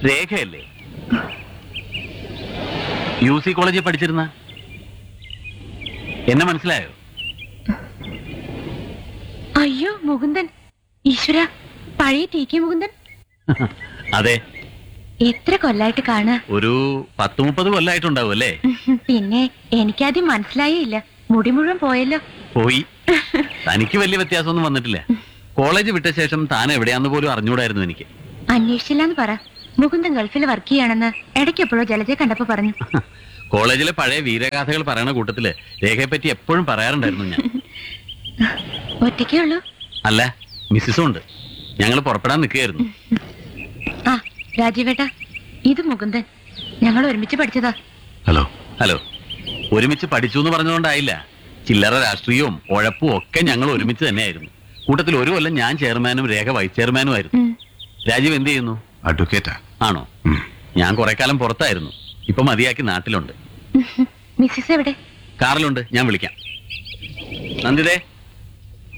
രേഖയല്ലേ U C കോളേജിൽ പഠിച്ചിരുന്ന എന്നെ മനസ്സിലായോ അയ്യോ മുകുന്ദൻ ഈശ്വര പഴയ ടി കെ മുകുന്ദൻ അതെ എത്ര കൊല്ലായിട്ട് കാണുക ഒരു പത്ത് മുപ്പത് കൊല്ലായിട്ടുണ്ടാവും അല്ലേ പിന്നെ എനിക്കാദ്യം മനസ്സിലായേ ഇല്ല മുടി മുഴുവൻ പോയല്ലോ പോയി തനിക്ക് വലിയ വ്യത്യാസമൊന്നും വന്നിട്ടില്ല കോളേജ് വിട്ട ശേഷം താൻ എവിടെയാന്ന് പോലും അറിഞ്ഞൂടായിരുന്നു എനിക്ക് അന്വേഷിച്ചില്ലെന്ന് പറ മുകുന്ദൻ ഗൾഫിൽ വർക്ക് ചെയ്യാണെന്ന് ഇടയ്ക്കെപ്പോഴോ ജലജയെ കണ്ടപ്പോ പറഞ്ഞു കോളേജിലെ പഴയ വീരഗാഥകൾ പറയണ കൂട്ടത്തില് രേഖയെ പറ്റി എപ്പോഴും പറയാറുണ്ടായിരുന്നു ഞാൻ ഒറ്റയ്ക്കേ ഉള്ളൂ അല്ല മിസ്സിസും ഉണ്ട് ഞങ്ങൾ പുറപ്പെടാൻ നിൽക്കുകയായിരുന്നു ആ രാജീവേട്ട ഇത് മുകുന്ദൻ ഞങ്ങൾ ഒരുമിച്ച് പഠിച്ചതാ ഹലോ ഹലോ ഒരുമിച്ച് പഠിച്ചു എന്ന് പറഞ്ഞുകൊണ്ടായില്ല ചില്ലറ രാഷ്ട്രീയവും ഉഴപ്പും ഒക്കെ ഞങ്ങൾ ഒരുമിച്ച് തന്നെയായിരുന്നു കൂട്ടത്തിൽ ഒരു കൊല്ലം ഞാൻ ചെയർമാനും രേഖ വൈസ് ചെയർമാനും ആയിരുന്നു ഉം. രാജീവ് എന്ത് ചെയ്യുന്നു അഡ്വക്കേറ്റാ ആണോ ഞാൻ കുറെ കാലം പുറത്തായിരുന്നു ഇപ്പൊ മതിയാക്കി നാട്ടിലുണ്ട് മിസ്സിസ് എവിടെ കാറിലുണ്ട് ഞാൻ വിളിക്കാം നന്ദിതേ